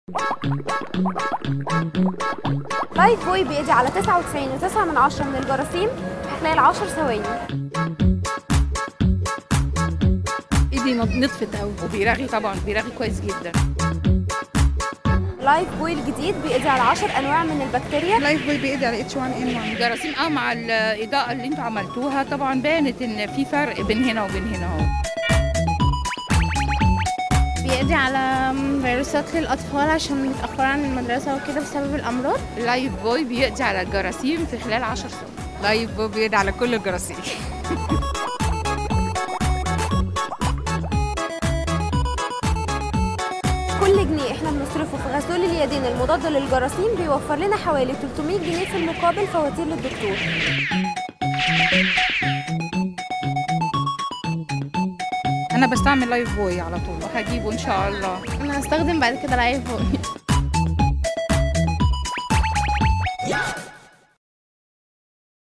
لايف بوي بيقضي على 99.9 من عشرة من الجراثيم في خلال 10 ثواني ايدي نطفت قوي وبيرغي طبعا بيرغي كويس جدا لايف بوي الجديد بيقضي على 10 انواع من البكتيريا لايف بوي بيقضي على اتش 1 ان 1 الجراثيم اه مع الاضاءه اللي انتوا عملتوها طبعا بانت ان في فرق بين هنا وبين هنا اهو بيقضي على فيروسات للأطفال عشان بيتأخروا عن المدرسة وكده بسبب الأمراض لايف بوي بيقضي على الجراثيم في خلال 10 ثواني لايف بوي بيقضي على كل الجراثيم كل جنيه احنا بنصرفه في غسول اليدين المضاد للجراثيم بيوفر لنا حوالي 300 جنيه في المقابل فواتير للدكتور انا بستعمل لايف بوي على طول وهجيبه ان شاء الله أنا هستخدم بعد كده لايف بوي